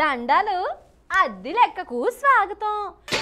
దండాలు అద్ది లెక్కకు స్వాగతం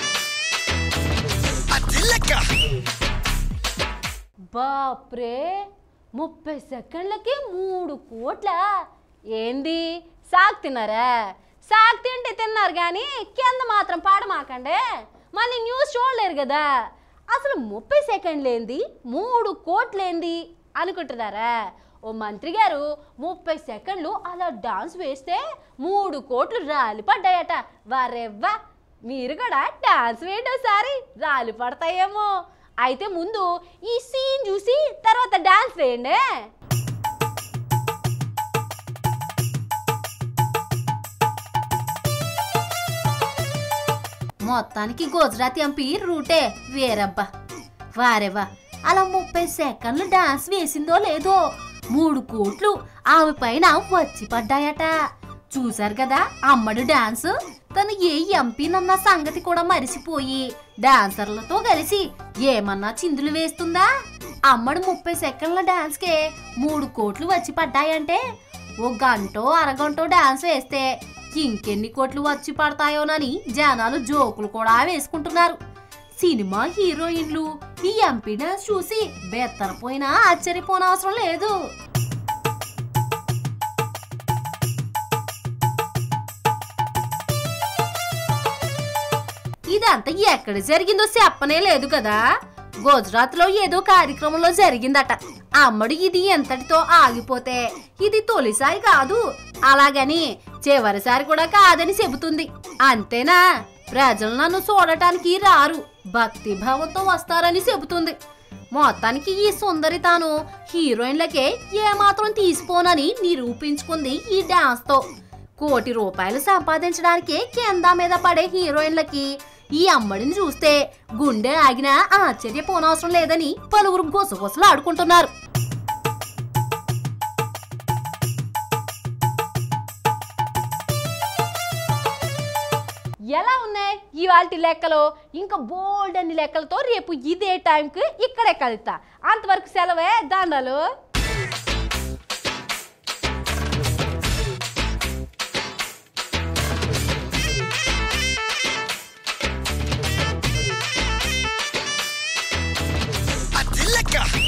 బాప్రే ముప్పై సెకండ్లకి మూడు కోట్ల ఏంది సాగు తిన్నారా సాగు తింటే తిన్నారు కానీ కింద మాత్రం పాడమాకండే మళ్ళీ న్యూస్ చూడలేరు కదా అసలు ముప్పై సెకండ్లేంది మూడు కోట్లేంది అనుకుంటున్నారా ఓ మంత్రి గారు ముప్పై సెకండ్లు అలా డాన్స్ వేస్తే మూడు కోట్లు రాలి పడ్డాయట వారెవ్వా మీరు కూడా డాన్స్ వేయండి ఒకసారి రాలి పడతాయేమో అయితే ముందు ఈ సీన్ చూసి తర్వాత డాన్స్ వేయండి మొత్తానికి గుజరాత్ ఎంపీ రూటే వేరబ్బా వారేవా అలా ముప్పై సెకండ్లు డాన్స్ వేసిందో లేదో మూడు కోట్లు ఆమె పైన వచ్చి పడ్డాయట చూశారు కదా అమ్మడు డాన్స్ తను ఏ ఎంపీనన్న సంగతి కూడా మరిసిపోయి డాన్సర్లతో కలిసి ఏమన్నా చిందులు వేస్తుందా అమ్మడు ముప్పై సెకండ్ల డాన్స్కే మూడు కోట్లు వచ్చి పడ్డాయంటే ఓ గంటో అరగంటో డాన్స్ వేస్తే ఇంకెన్ని కోట్లు వచ్చి పడతాయోనని జనాలు జోకులు కూడా వేసుకుంటున్నారు సినిమా హీరోయిన్లు ఈ ఎంపీ డాన్స్ చూసి బెత్తరపోయినా ఆశ్చర్యపోనవసరం లేదు ఇదంతా ఎక్కడ జరిగిందో చెప్పనే లేదు కదా గుజరాత్ లో ఏదో కార్యక్రమంలో జరిగిందట అమ్మడు ఇది ఎంతటితో ఆగిపోతే ఇది తొలిసారి కాదు అలాగని చివరిసారి కూడా కాదని చెబుతుంది అంతేనా ప్రజలు నన్ను చూడటానికి రారు భక్తి భావంతో వస్తారని చెబుతుంది మొత్తానికి ఈ సుందరి తాను హీరోయిన్లకే ఏమాత్రం తీసిపోనని నిరూపించుకుంది ఈ డాన్స్ తో కోటి రూపాయలు సంపాదించడానికి కింద మీద పడే హీరోయిన్లకి ఈ అమ్మడిని చూస్తే గుండె ఆగినా ఆశ్చర్యపోనవసరం లేదని పలువురు గుసగుసలు ఆడుకుంటున్నారు ఎలా ఉన్నాయి ఇవాళ లెక్కలు ఇంకా బోల్డ్ అన్ని లెక్కలతో రేపు ఇదే టైంకి ఇక్కడే కలుతా అంతవరకు సెలవే దండలు అది లెక్క